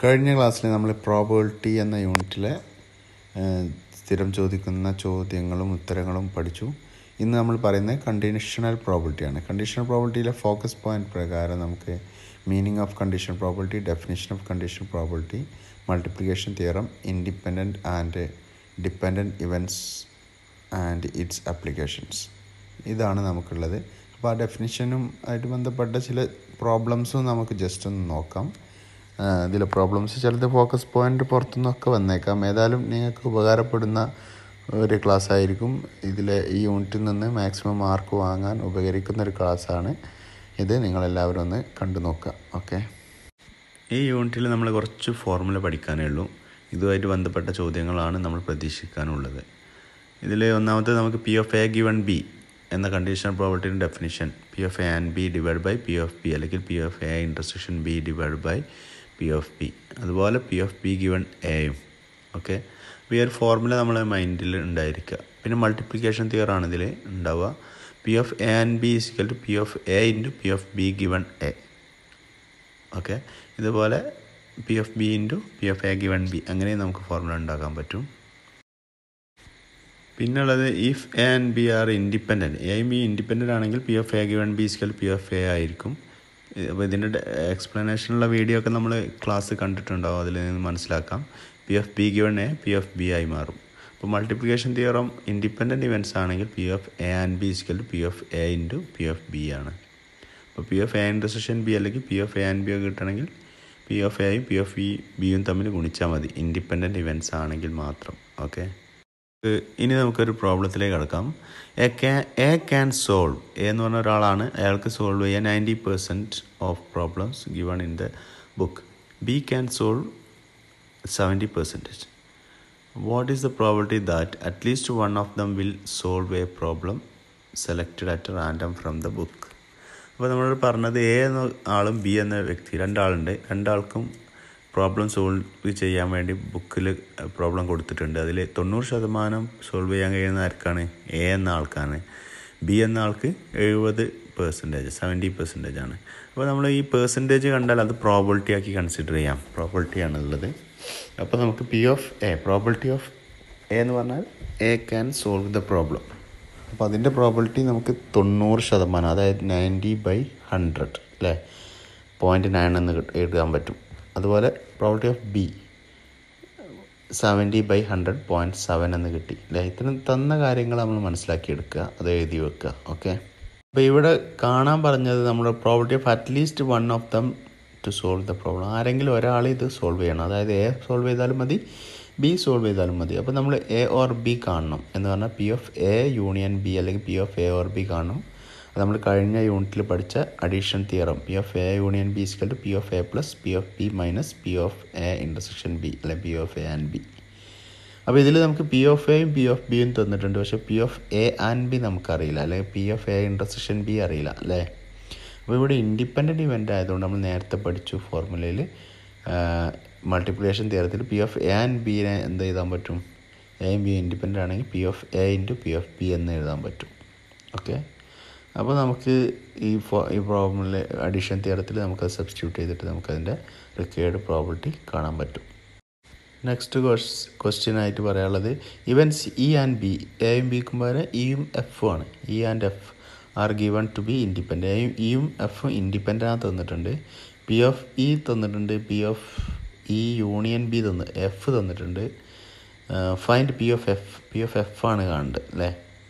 കഴിഞ്ഞ ക്ലാസ്സിൽ നമ്മൾ പ്രോബിലിറ്റി എന്ന യൂണിറ്റിലെ ഏഹ്, സ്ഥിരം ചോദിക്കുന്ന ചോദ്യങ്ങളും ഉത്തരങ്ങളും പഠിച്ചു ഇന്ന് നമ്മൾ പറയുന്നത് കണ്ടീഷണൽ പ്രോബിലിറ്റിയാണ് കണ്ടീഷണൽ പ്രോബിലിറ്റിയിലെ ഫോക്കസ് പോയിന്റ് പ്രകാരം നമുക്ക് meaning of condition probability definition of condition probability multiplication theorem independent and dependent events and its applications ഇതാണ് നമുക്കുള്ളത് അപ്പോൾ ആ ഡെഫിനിഷനും ആയിട്ട് ബന്ധപ്പെട്ട ചില പ്രോബ്ലംസും നമുക്ക് ജസ്റ്റ് ഒന്ന് നോക്കാം ആ, ഇതിലെ പ്രോബ്ലംസ് ചിലത് ഫോക്കസ് പോയിന്റ് പുറത്തുനിന്നൊക്കെ വന്നേക്കാം ഏതായാലും നിങ്ങൾക്ക് ഉപകാരപ്പെടുന്ന ഒരു ക്ലാസ് ആയിരിക്കും ഇതിലെ ഈ യൂണിറ്റിൽ നിന്ന് മാക്സിമം മാർക്ക് വാങ്ങാൻ ഉപകരിക്കുന്ന ഒരു ക്ലാസ്സാണ് ഇത് നിങ്ങളെല്ലാവരും ഒന്ന് കണ്ടു നോക്കുക ഓക്കെ ഈ യൂണിറ്റിൽ നമ്മൾ കുറച്ച് ഫോർമുല പഠിക്കാനേ ഉള്ളൂ ഇതുമായിട്ട് ബന്ധപ്പെട്ട ചോദ്യങ്ങളാണ് നമ്മൾ പ്രതീക്ഷിക്കാനുള്ളത് ഇതിൽ ഒന്നാമത്തെ നമുക്ക് P of A given B എന്ന കണ്ടീഷണൽ പ്രോബർട്ടിയുടെ definition P of A and B divide by P of B അല്ലെങ്കിൽ P of A intersection B divide by P of B അതുപോലെ പി ഓഫ് ബി ഗിവൺ എയും okay അപ്പോൾ ഈ ഒരു formula നമ്മളെ മൈൻഡിൽ ഉണ്ടായിരിക്കുക പിന്നെ മൾട്ടിപ്ലിക്കേഷൻ തിയറാണ് ഇതിൽ ഉണ്ടാവുക P of A and B is equal to P of A into P of B given A okay ഇതുപോലെ P of B into P of A given B അങ്ങനെ നമുക്ക് ഫോർമുല ഉണ്ടാക്കാൻ പറ്റും പിന്നുള്ളത് if A and B are independent എയും B independent ആണെങ്കിൽ P of A given B equal P of A ആയിരിക്കും അപ്പോൾ ഇതിൻ്റെ എക്സ്പ്ലനേഷനുള്ള വീഡിയോ ഒക്കെ നമ്മൾ ക്ലാസ് കണ്ടിട്ടുണ്ടാവും അതിൽ നിന്ന് മനസ്സിലാക്കാം P of B given A P of B ആയി മാറും അപ്പോൾ മൾട്ടിപ്ലിക്കേഷൻ തിയറം ഇൻഡിപെൻഡൻറ്റ് ഇവൻറ്റ്സ് ആണെങ്കിൽ P of A and B equal P of A into P of B ആണ് അപ്പോൾ P of A intersection B അല്ലെങ്കിൽ P of A and B ഒക്കെ കിട്ടണമെങ്കിൽ P of എയും പി ഓഫ് ബി ബിയും തമ്മിൽ ഗുണിച്ചാൽ മതി ഇൻഡിപെൻഡൻറ്റ് ഇവൻറ്റ്സ് ആണെങ്കിൽ മാത്രം ഓക്കെ ഇനി നമുക്കൊരു പ്രോബ്ലത്തിലേക്ക് കിടക്കാം A can A can solve A എന്ന് പറഞ്ഞ ഒരാളാണ് അയാൾക്ക് സോൾവ് ചെയ്യാൻ ninety percent of problems given in the book B can solve seventy percentage what is the probability that at least one of them will solve a problem selected at random from the book അപ്പോൾ നമ്മൾ പറഞ്ഞത് A എന്ന ആളും B എന്ന വ്യക്തി രണ്ടാളുണ്ട് രണ്ടാൾക്കും problem solve ചെയ്യാൻ വേണ്ടി ബുക്കിൽ പ്രോബ്ലം കൊടുത്തിട്ടുണ്ട് അതിൽ തൊണ്ണൂറ് ശതമാനം സോൾവ് ചെയ്യാൻ കഴിയുന്ന ആർക്കാണ് എ എന്ന ആൾക്കാണ് ബി എന്ന ആൾക്ക് എഴുപത് പെർസെൻറ്റേജ് സെവൻറ്റി പെർസെൻറ്റേജ് ആണ് അപ്പോൾ നമ്മൾ ഈ പെർസെൻറ്റേജ് കണ്ടാൽ അത് പ്രോബിലിറ്റി ആക്കി കൺസിഡർ ചെയ്യാം പ്രോബിലിറ്റി ആണുള്ളത് അപ്പോൾ നമുക്ക് P of A probability of A എന്ന് പറഞ്ഞാൽ A can solve the problem അപ്പോൾ അതിൻ്റെ പ്രോബിലിറ്റി നമുക്ക് തൊണ്ണൂറ് ശതമാനം അതായത് നയൻറ്റി ബൈ ഹൺഡ്രഡ് അല്ലേ പോയിൻറ്റ് നയൻ എന്ന് കിട്ട- എഴുതാൻ പറ്റും അതുപോലെ probability of B seventy by hundred point seven എന്ന് കിട്ടി അല്ലേ ഇത്തരം തന്ന കാര്യങ്ങൾ നമ്മൾ മനസ്സിലാക്കിയെടുക്കുക അത് എഴുതി വെക്കുക ഓക്കെ അപ്പോൾ ഇവിടെ കാണാൻ പറഞ്ഞത് നമ്മുടെ probability of at least one of them to solve the problem ആരെങ്കിലും ഒരാൾ ഇത് സോൾവ് ചെയ്യണം അതായത് എ സോൾവ് ചെയ്താലും മതി ബി സോൾവ് ചെയ്താലും മതി അപ്പോൾ നമ്മൾ എ ഓർ ബി കാണണം എന്ന് പറഞ്ഞാൽ P of A union B അല്ലെങ്കിൽ P of A or B കാണണം അത് നമ്മൾ കഴിഞ്ഞ യൂണിറ്റിൽ പഠിച്ച addition theorem P of A union B ഇസ്കൽ to P of A plus P of B minus P of A intersection B അല്ലെ P of A and B അപ്പോൾ ഇതിൽ നമുക്ക് പി ഓഫ് എയും പി ഓഫ് ബിയും തന്നിട്ടുണ്ട് പക്ഷേ P of A and B നമുക്കറിയില്ല അല്ലെങ്കിൽ P of A intersection B അറിയില്ല അല്ലേ അപ്പോൾ ഇവിടെ ഇൻഡിപെൻഡൻറ്റ് ഇവൻ്റ് ആയതുകൊണ്ട് നമ്മൾ നേരത്തെ പഠിച്ചു ഫോർമുലയിൽ മൾട്ടിപ്ലിക്കേഷൻ തിയറത്തിൽ പി ഓഫ് എ ആൻഡ് ബിനെ എന്ത് എഴുതാൻ പറ്റും എയും ബി ഇൻഡിപെൻഡൻ്റ് ആണെങ്കിൽ P of A into P of B എന്ന് എഴുതാൻ പറ്റും ഓക്കെ അപ്പോൾ നമുക്ക് ഈ ഫോ ഈ പ്രോബ്ലമിൽ അഡീഷൻ തിയറത്തിൽ നമുക്കത് സബ്സ്റ്റിറ്റ്യൂട്ട് ചെയ്തിട്ട് നമുക്കതിൻ്റെ റിക്വയർഡ് പ്രോബിലിറ്റി കാണാൻ പറ്റും നെക്സ്റ്റ് ക്വസ്റ്റ്യൻ ആയിട്ട് പറയാനുള്ളത് ഇവൻസ് ഇ ആൻഡ് ബി എയും ബിക്കും പകരം ഇയും എഫും ആണ് E and F are given to be independent എയും ഇയും എഫും ഇൻഡിപെൻഡൻ്റ് തന്നിട്ടുണ്ട് പി ഓഫ് ഇ തന്നിട്ടുണ്ട് P of E union B തന്ന് എഫ് തന്നിട്ടുണ്ട് find P of F P of F ആണ് കാണേണ്ടത് അല്ലേ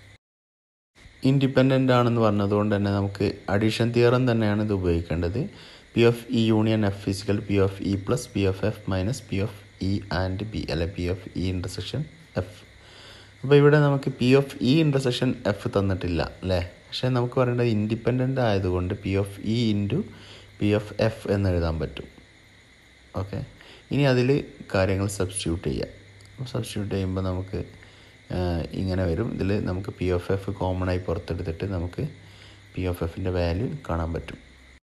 ഇൻഡിപെൻഡൻ്റ് ആണെന്ന് പറഞ്ഞതുകൊണ്ട് തന്നെ നമുക്ക് അഡീഷൻ തിയറം തന്നെയാണ് ഇത് ഉപയോഗിക്കേണ്ടത് P of E union F is equal P of E plus P of F minus P of E and B അല്ലെ P of E intersection F അപ്പോൾ ഇവിടെ നമുക്ക് P of E intersection F തന്നിട്ടില്ല അല്ലേ പക്ഷേ നമുക്ക് പറയേണ്ടത് ഇൻഡിപെൻഡൻ്റ് ആയതുകൊണ്ട് P of E into P of F എന്ന് എഴുതാൻ പറ്റും ഓക്കെ ഇനി അതിൽ കാര്യങ്ങൾ സബ്സ്റ്റിറ്റ്യൂട്ട് ചെയ്യാം സബ്സ്റ്റിറ്റ്യൂട്ട് ചെയ്യുമ്പോൾ നമുക്ക് ആ, ഇങ്ങനെ വരും ഇതിൽ നമുക്ക് പി ഓഫ് എഫ് കോമൺ ആയി പുറത്തെടുത്തിട്ട് നമുക്ക് പി ഓഫ് എഫിൻ്റെ വാല്യൂ കാണാൻ പറ്റും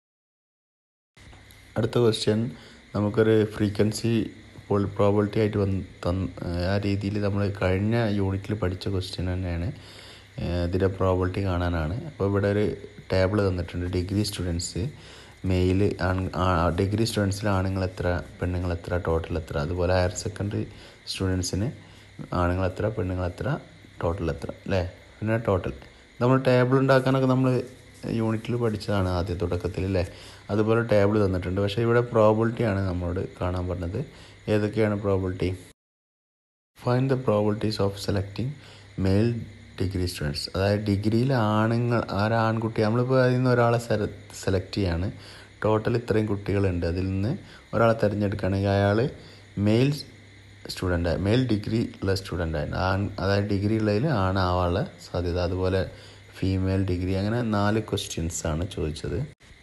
അടുത്ത ക്വസ്റ്റ്യൻ നമുക്കൊരു ഫ്രീക്വൻസി പ്രോബിലിറ്റി ആയിട്ട് വന്ന് തന്ന് ആ രീതിയിൽ നമ്മൾ കഴിഞ്ഞ യൂണിറ്റിൽ പഠിച്ച ക്വസ്റ്റ്യൻ തന്നെയാണ് ഇതിൻ്റെ പ്രോബിലിറ്റി കാണാനാണ് അപ്പോൾ ഇവിടെ ഒരു ടേബിൾ തന്നിട്ടുണ്ട് ഡിഗ്രി സ്റ്റുഡൻസ് മെയിൽ ഡിഗ്രി സ്റ്റുഡൻസിൽ ആണുങ്ങൾ എത്ര പെണ്ണുങ്ങൾ എത്ര ടോട്ടൽ എത്ര അതുപോലെ ഹയർ സെക്കൻഡറി സ്റ്റുഡൻസിന് ആണുങ്ങൾ എത്ര പെണ്ണുങ്ങൾ എത്ര ടോട്ടൽ എത്ര അല്ലേ പിന്നെ ടോട്ടൽ നമ്മൾ ടേബിൾ ഉണ്ടാക്കാനൊക്കെ നമ്മൾ യൂണിറ്റിൽ പഠിച്ചതാണ് ആദ്യ തുടക്കത്തിൽ അല്ലേ അതുപോലെ ടേബിൾ തന്നിട്ടുണ്ട് പക്ഷേ ഇവിടെ പ്രോബിലിറ്റിയാണ് നമ്മളോട് കാണാൻ പറഞ്ഞത് ഏതൊക്കെയാണ് probability find the probabilities of selecting male degree students അതായത് ഡിഗ്രിയിൽ ആണുങ്ങൾ ആരാ ആൺകുട്ടി നമ്മളിപ്പോൾ അതിൽ നിന്ന് ഒരാളെ സെലക്ട് ചെയ്യാണ് ടോട്ടൽ ഇത്രയും കുട്ടികളുണ്ട് അതിൽ നിന്ന് ഒരാളെ തിരഞ്ഞെടുക്കുകയാണെങ്കിൽ അയാൾ മെയിൽ സ്റ്റുഡൻ്റ് മെയിൽ ഡിഗ്രി ഉള്ള സ്റ്റുഡൻ്റ് ആയിരുന്നു ആൺ അതായത് ഡിഗ്രി ഉള്ളതിൽ ആണാവാനുള്ള സാധ്യത അതുപോലെ ഫീമെയിൽ ഡിഗ്രി അങ്ങനെ നാല് ക്വസ്റ്റ്യൻസ് ആണ് ചോദിച്ചത്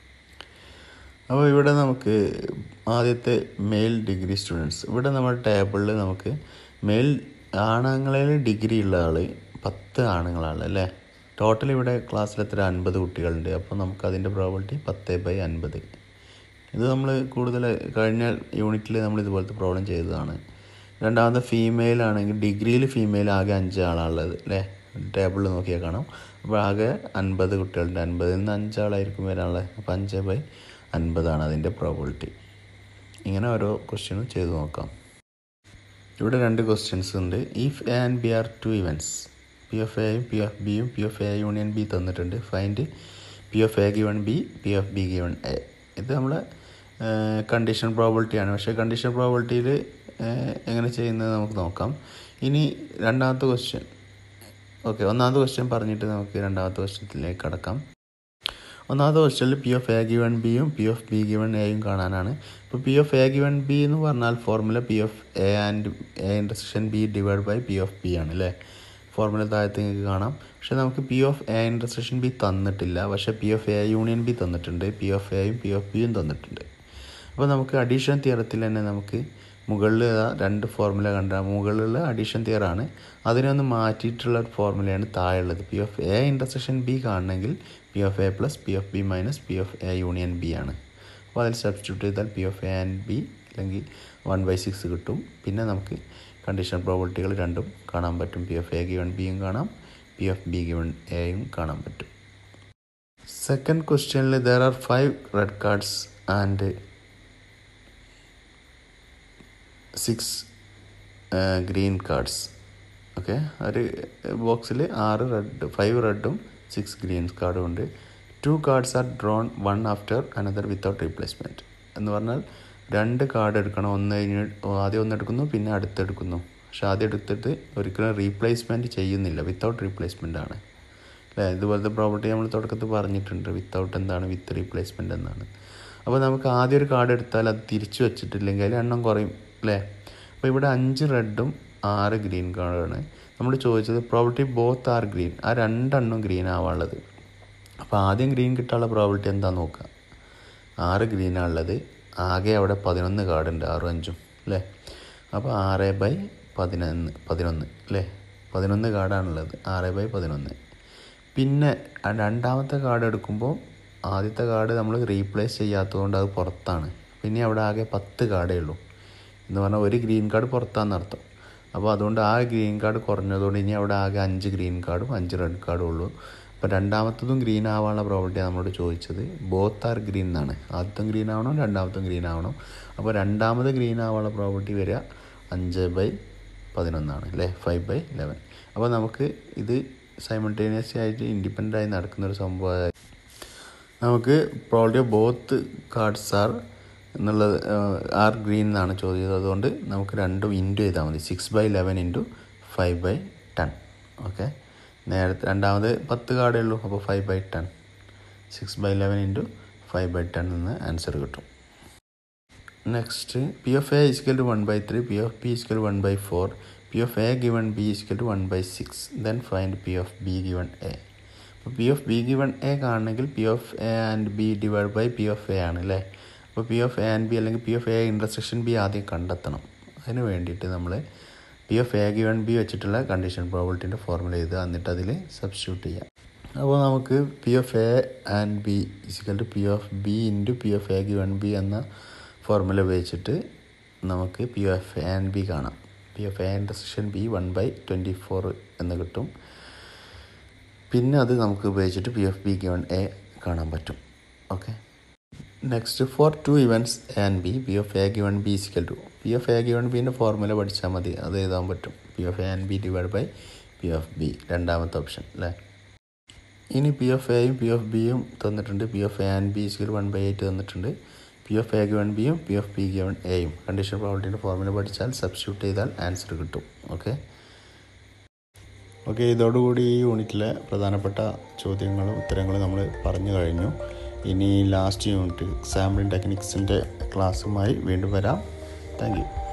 അപ്പോൾ ഇവിടെ നമുക്ക് ആദ്യത്തെ മെയിൽ ഡിഗ്രി സ്റ്റുഡൻസ് ഇവിടെ നമ്മുടെ ടേബിളിൽ നമുക്ക് മെയിൽ ആണുങ്ങളിൽ ഡിഗ്രി ഉള്ള ആൾ പത്ത് ആണുങ്ങളാണ് അല്ലേ ടോട്ടൽ ഇവിടെ ക്ലാസ്സിൽ എത്ര അൻപത് കുട്ടികളുണ്ട് അപ്പോൾ നമുക്ക് അതിൻ്റെ പ്രോബിലിറ്റി പത്ത് ബൈ അൻപത് ഇത് നമ്മൾ കൂടുതൽ കഴിഞ്ഞ യൂണിറ്റിൽ നമ്മൾ ഇതുപോലത്തെ പ്രോബ്ലം ചെയ്തതാണ് രണ്ടാമത്തെ ഫീമെയിൽ ആണെങ്കിൽ ഡിഗ്രിയിൽ ഫീമെയിൽ ആകെ അഞ്ച് ആളാണുള്ളത് അല്ലേ ടേബിളിൽ നോക്കിയാൽ കാണാം അപ്പോൾ ആകെ അൻപത് കുട്ടികളുണ്ട് അൻപതിൽ നിന്ന് അഞ്ചാളായിരിക്കും വരാനുള്ളത് അപ്പോൾ അഞ്ച് ബൈ അൻപതാണ് അതിൻ്റെ പ്രോബിലിറ്റി ഇങ്ങനെ ഓരോ ക്വസ്റ്റ്യനും ചെയ്ത് നോക്കാം ഇവിടെ രണ്ട് ക്വസ്റ്റ്യൻസ് ഉണ്ട് if A and B are two events P of എയും പി എഫ് ബിയും P of A union B തന്നിട്ടുണ്ട് find P of A given B P of B given A ഇത് നമ്മൾ കണ്ടീഷൻ പ്രോബിലിറ്റിയാണ് പക്ഷേ കണ്ടീഷൻ പ്രോബിലിറ്റിയിൽ എങ്ങനെ ചെയ്യുന്നത് നമുക്ക് നോക്കാം ഇനി രണ്ടാമത്തെ ക്വസ്റ്റ്യൻ ഓക്കെ ഒന്നാമത്തെ ക്വസ്റ്റ്യൻ പറഞ്ഞിട്ട് നമുക്ക് രണ്ടാമത്തെ ക്വസ്റ്റ്യത്തിലേക്ക് കടക്കാം ഒന്നാമത്തെ ക്വസ്റ്റ്യനിൽ പി ഓഫ് എ ഗിവൺ ബിയും പി ഓഫ് ബി ഗിവൺ എയും കാണാനാണ് ഇപ്പോൾ P of A given B എന്ന് പറഞ്ഞാൽ formula P of A and A intersection B divide by P of B ആണ് അല്ലേ ഫോർമുല താഴത്ത് നിങ്ങൾക്ക് കാണാം പക്ഷേ നമുക്ക് P of A intersection B തന്നിട്ടില്ല പക്ഷേ P of A union B തന്നിട്ടുണ്ട് പി ഓഫ് എയും പി ഓഫ് ബിയും തന്നിട്ടുണ്ട് അപ്പോൾ നമുക്ക് അഡീഷൻ തിയറത്തിൽ തന്നെ നമുക്ക് മുകളിൽ രണ്ട് ഫോർമുല കണ്ട മുകളിലുള്ള അഡീഷൻ തിയറാണ് അതിനൊന്ന് മാറ്റിയിട്ടുള്ള ഫോർമുലയാണ് താഴെയുള്ളത് P of A intersection B കാണണമെങ്കിൽ P of A plus P of B minus P of A union B ആണ് അപ്പോൾ അതിൽ സബ്സ്റ്റിറ്റ്യൂട്ട് ചെയ്താൽ P of A and B അല്ലെങ്കിൽ വൺ ബൈ സിക്സ് കിട്ടും പിന്നെ നമുക്ക് കണ്ടീഷൻ പ്രോബിലിറ്റികൾ രണ്ടും കാണാൻ പറ്റും പി ഓഫ് എ ഗിവൺ ബിയും കാണാം പി ഓഫ് ബി ഗിവൺ എയും കാണാൻ പറ്റും സെക്കൻഡ് ക്വസ്റ്റ്യനിൽ there are five red cards and six green cards okay ഒരു ബോക്സിൽ ആറ് റെഡ് ഫൈവ് റെഡും സിക്സ് ഗ്രീൻ കാർഡും ഉണ്ട് two cards are drawn one after another without replacement എന്ന് പറഞ്ഞാൽ രണ്ട് കാർഡ് എടുക്കണം ഒന്ന് കഴിഞ്ഞ് ആദ്യം ഒന്ന് എടുക്കുന്നു പിന്നെ അടുത്തെടുക്കുന്നു പക്ഷെ ആദ്യം എടുത്തിട്ട് ഒരിക്കലും റീപ്ലേസ്മെൻറ്റ് ചെയ്യുന്നില്ല വിത്തൗട്ട് റീപ്ലേസ്മെൻ്റ് ആണ് അല്ലേ ഇതുപോലത്തെ പ്രോപ്പർട്ടി നമ്മൾ തുടക്കത്തിൽ പറഞ്ഞിട്ടുണ്ട് വിത്തൗട്ട് എന്താണ് വിത്ത് റീപ്ലേസ്മെൻ്റ് എന്നാണ് അപ്പോൾ നമുക്ക് ആദ്യം ഒരു കാർഡ് എടുത്താൽ അത് തിരിച്ചു വെച്ചിട്ടില്ലെങ്കിൽ അതിൽ എണ്ണം കുറയും അല്ലേ അപ്പോൾ ഇവിടെ അഞ്ച് റെഡും ആറ് ഗ്രീൻ കാർഡാണ് നമ്മൾ ചോദിച്ചത് പ്രോബിലിറ്റി ബോത്ത് ആർ ഗ്രീൻ ആ രണ്ടെണ്ണം ഗ്രീൻ ആവാനുള്ളത് അപ്പോൾ ആദ്യം ഗ്രീൻ കിട്ടാനുള്ള പ്രോബിലിറ്റി എന്താ നോക്കുക ആറ് ഗ്രീനാണുള്ളത് ആകെ അവിടെ പതിനൊന്ന് കാർഡുണ്ട് ആറും അഞ്ചും അല്ലേ അപ്പോൾ ആറ് ബൈ പതിനൊന്ന് പതിനൊന്ന് അല്ലേ പതിനൊന്ന് കാർഡാണുള്ളത് ആറ് ബൈ പതിനൊന്ന് പിന്നെ രണ്ടാമത്തെ കാർഡ് എടുക്കുമ്പോൾ ആദ്യത്തെ കാർഡ് നമ്മൾ റീപ്ലേസ് ചെയ്യാത്തതുകൊണ്ട് അത് പുറത്താണ് പിന്നെ അവിടെ ആകെ പത്ത് കാർഡേ ഉള്ളൂ എന്ന് പറഞ്ഞാൽ ഒരു ഗ്രീൻ കാർഡ് പുറത്താന്ന് അർത്ഥം അപ്പോൾ അതുകൊണ്ട് ആ ഗ്രീൻ കാർഡ് കുറഞ്ഞതുകൊണ്ട് ഇനി അവിടെ ആകെ അഞ്ച് ഗ്രീൻ കാർഡും അഞ്ച് റെഡ് കാർഡും ഉള്ളൂ അപ്പോൾ രണ്ടാമത്തതും ഗ്രീൻ ആവാനുള്ള പ്രോപ്പർട്ടി നമ്മളോട് ചോദിച്ചത് ബോത്ത് ആർ ഗ്രീൻ എന്നാണ് ആദ്യത്തെ ഗ്രീൻ ആവണം രണ്ടാമത്തും ഗ്രീൻ ആവണം അപ്പോൾ രണ്ടാമത് ഗ്രീൻ ആവാനുള്ള പ്രോപ്പർട്ടി വരിക അഞ്ച് ബൈ പതിനൊന്നാണ് അല്ലേ ഫൈവ് ബൈ ലെവൻ അപ്പോൾ നമുക്ക് ഇത് സൈമൾട്ടേനിയസ് ആയിട്ട് ഇൻഡിപെൻഡൻ്റ് ആയി നടക്കുന്ന ഒരു സംഭവമായി നമുക്ക് property of both cards are എന്നുള്ളത് ആർ ഗ്രീൻ എന്നാണ് ചോദ്യം അതുകൊണ്ട് നമുക്ക് രണ്ടും ഇൻറ്റു ചെയ്താൽ മതി six by eleven into five by ten okay നേരത്തെ രണ്ടാമത് പത്ത് കാർഡേ ഉള്ളൂ അപ്പോൾ five by ten six by eleven into five by ten എന്ന് ആൻസർ കിട്ടും next P of A is equal to one by three P of B is equal one by four P of A given B ഇസ്കൽ to one by six then find P of B given A അപ്പോൾ P of B given A കാണണമെങ്കിൽ P of A and B divide by P of A ആണ് അല്ലേ അപ്പോൾ P of A and B അല്ലെങ്കിൽ P of A intersection B ആദ്യം കണ്ടെത്തണം അതിന് വേണ്ടിയിട്ട് നമ്മൾ P of A given B വെച്ചിട്ടുള്ള കണ്ടീഷൻ പ്രോബിലിറ്റിൻ്റെ ഫോർമുല ചെയ്ത് എന്നിട്ട് അതിൽ സബ്സ്റ്റിറ്റ്യൂട്ട് ചെയ്യാം അപ്പോൾ നമുക്ക് P of A and B is equal to P of B into P of A given B എന്ന ഫോർമുല ഉപയോഗിച്ചിട്ട് നമുക്ക് P of A and B കാണാം P of A intersection B one by twenty four എന്ന് കിട്ടും പിന്നെ അത് നമുക്ക് ഉപയോഗിച്ചിട്ട് P of B given A കാണാൻ പറ്റും okay next for two events A and B P of A given B is equal to P of A given ബിൻ്റെ formula പഠിച്ചാൽ മതി അത് എഴുതാൻ പറ്റും P of A and B divide by P of B രണ്ടാമത്തെ option അല്ലേ ഇനി P of എയും പി ഓഫ് ബിയും തന്നിട്ടുണ്ട് P of A and B is equal one by eight തന്നിട്ടുണ്ട് പി ഓഫ് എ ഗിവൺ ബിയും പി ഓഫ് ബി ഗിവൺ എയും condition പ്രോബിലിറ്റിൻ്റെ ഫോർമുല പഠിച്ചാൽ സബ്സ്റ്റിറ്റ്യൂട്ട് ചെയ്താൽ ആൻസർ കിട്ടും ഓക്കെ ഓക്കെ ഇതോടുകൂടി ഈ യൂണിറ്റിലെ പ്രധാനപ്പെട്ട ചോദ്യങ്ങളും ഉത്തരങ്ങളും നമ്മൾ പറഞ്ഞു കഴിഞ്ഞു ഇനി ലാസ്റ്റ് യൂണിറ്റ് സാമ്പിളിംഗ് ടെക്നിക്സിൻ്റെ ക്ലാസ്സുമായി വീണ്ടും വരാം താങ്ക് യു